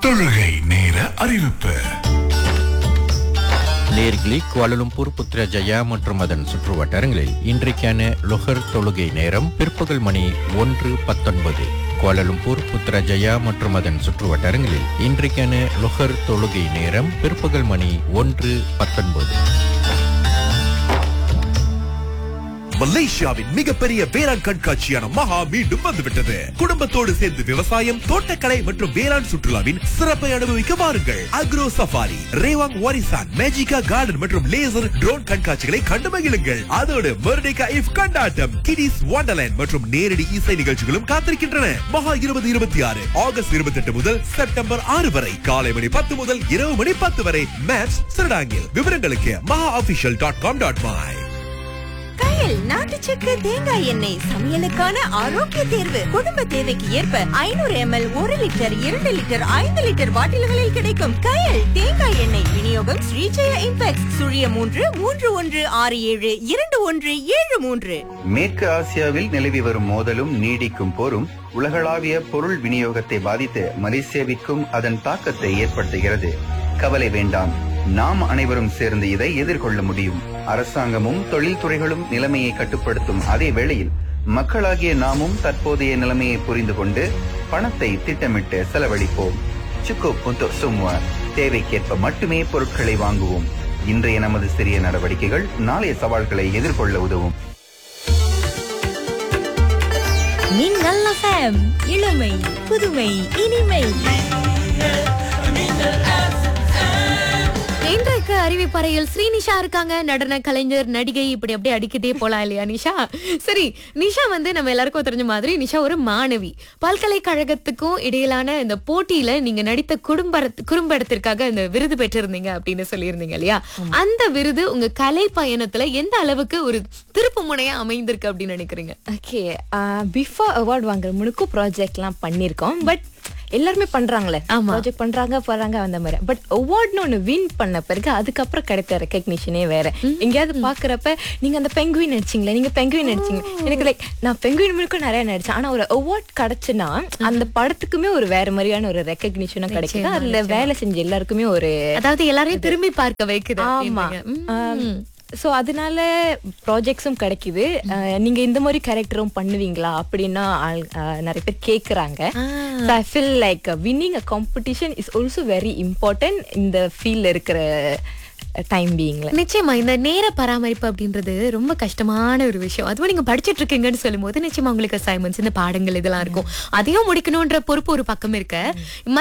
தொழுகை நேர அறிவிப்பு நேர்களி குவாலலும்பூர் புத்ரஜயா மற்றும் அதன் சுற்று வட்டாரங்களில் இன்றைக்கான லொஹர் தொழுகை நேரம் பிற்பகல் மணி ஒன்று பத்தொன்பது குவாலலும்பூர் புத்ரஜயா மற்றும் அதன் சுற்று வட்டாரங்களில் இன்றைக்கான லொஹர் தொழுகை நேரம் பிற்பகல் மணி ஒன்று பத்தொன்பது மலேசியாவின் மிகப்பெரிய வேளாண் கண்காட்சியான மகா மீண்டும் வந்துவிட்டது குடும்பத்தோடு சேர்ந்து விவசாயம் தோட்டக்கலை மற்றும் வேளாண் சுற்றுலாவின் சிறப்பை அனுபவிக்க வாருங்கள் agro safari Rewang Warisan Magica garden மற்றும் லேசர் ட்ரோன் கண்காட்சிகளை கண்டு மகிழுங்கள் அதோடு மெர்டிகா இஃப் கொண்டாட்டம் கிடிஸ் வண்டர்லேண்ட் மற்றும் நேரடி இசை நிகழ்ச்சிகளும் காத்திருக்கின்றன மகா இருபது இருபத்தி ஆறு ஆகஸ்ட் இருபத்தி எட்டு முதல் செப்டம்பர் ஆறு வரை காலை மணி பத்து முதல் இரவு மணி பத்து வரை மேப்ஸ் சிறடாங்கில் விவரங்களுக்கு MAHA official dot com dot my கையில் நாட்டு சக்கரை தேங்காய் எண்ணெய் சமையலுக்கான ஆரோக்கிய தேர்வு குடும்ப தேவைக்கு ஏற்ப ஐநூறு எம்எல் ஒரு லிட்டர் இரண்டு லிட்டர் ஐந்து லிட்டர் பாட்டில்களில் கிடைக்கும் கையில் தேங்காய் எண்ணெய் விநியோகம் ஸ்ரீஜெய இம்பெக்ஸ் சுழிய மூன்று மூன்று ஒன்று ஆறு ஏழு இரண்டு ஒன்று ஏழு மூன்று மேற்கு ஆசியாவில் நிலவி வரும் மோதலும் நீடிக்கும் போரும் உலகளாவிய பொருள் விநியோகத்தை பாதித்து மலேசியாவிற்கும் அதன் தாக்கத்தை ஏற்படுத்துகிறது கவலை வேண்டாம் நாம் அனைவரும் சேர்ந்து இதை எதிர்கொள்ள முடியும் அரசாங்கமும் தொழில்துறைகளும் நிலைமையை கட்டுப்படுத்தும் அதே வேளையில் மக்களாகிய நாமும் தற்போதைய நிலைமையை புரிந்து கொண்டு பணத்தை திட்டமிட்டு செலவழிப்போம் சுக்கு புத்து சும்மா தேவைக்கேற்ப மட்டுமே பொருட்களை வாங்குவோம் இன்றைய நமது சிறிய நடவடிக்கைகள் நாளைய சவால்களை எதிர்கொள்ள உதவும் மின்னல் எஃப்எம் இளமை புதுமை இனிமை இன்றைக்கு அறிவிப்பறையில் ஸ்ரீனிஷா இருக்காங்க நடன கலைஞர் நடிகை இப்படி அப்படியே அடிக்கிட்டே போலாம் இல்லையா நிஷா சரி நிஷா வந்து நம்ம எல்லாருக்கும் தெரிஞ்ச மாதிரி நிஷா ஒரு மாணவி பல்கலைக்கழகத்துக்கும் இடையிலான இந்த போட்டியில நீங்க நடித்த குடும்ப குறும்படத்திற்காக இந்த விருது பெற்றிருந்தீங்க அப்படின்னு சொல்லியிருந்தீங்க இல்லையா அந்த விருது உங்க கலை பயணத்துல எந்த அளவுக்கு ஒரு திருப்பு முனையா அமைந்திருக்கு அப்படின்னு நினைக்கிறீங்க ஓகே பிஃபோர் அவார்ட் வாங்குற முழுக்கும் ப்ராஜெக்ட்லாம் பண்ணியிருக்கோம் பட் எல்லாருமே பண்றாங்களே ஆமா. ப்ராஜெக்ட் பண்றாங்க போறாங்க அந்த மாதிரி பட் அவார்ட்னு ஒன்று வின் பண்ண பிறகு அதுக்கப்புறம் கிடைத்த ரெக்கக்னிஷனே வேற எங்கேயாவது பாக்குறப்ப நீங்க அந்த பெங்குவின் நடிச்சீங்களே நீங்க பெங்குவின் நடிச்சீங்க எனக்கு லைக் நான் பெங்குவின் முழுக்கும் நிறைய நடிச்சேன் ஆனா ஒரு அவார்ட் கிடைச்சுன்னா அந்த படத்துக்குமே ஒரு வேற மாதிரியான ஒரு ரெக்கக்னிஷனும் கிடைக்குது நிச்சயமா, அதுல வேலை செஞ்ச எல்லாருக்குமே ஒரு அதாவது எல்லாரையும் திரும்பி பார்க்க வைக்குது ஆமா அப்படின்றீங்க. ம். ஸோ அதனால ப்ராஜெக்ட்ஸும் கிடைக்குது அஹ், நீங்க இந்த மாதிரி கேரக்டரும் பண்ணுவீங்களா அப்படின்னா ஆள்- அஹ், நிறைய பேர் கேக்குறாங்க so I feel like winning a competition is also very important இந்த ஃபீல்ட்ல இருக்கிற டைம் பீயிங்ல நிச்சயமா இந்த நேர பராமரிப்பு அப்படின்றது ரொம்ப கஷ்டமான ஒரு விஷயம் அதுவும் நீங்க படிச்சிட்டு இருக்கீங்கன்னு சொல்லும்போது நிச்சயமா உங்களுக்கு அசைன்மெண்ட்ஸ் இந்த பாடங்கள் இதெல்லாம் இருக்கும் அதையும் முடிக்கணும்ன்ற பொறுப்பு ஒரு பக்கம் இருக்க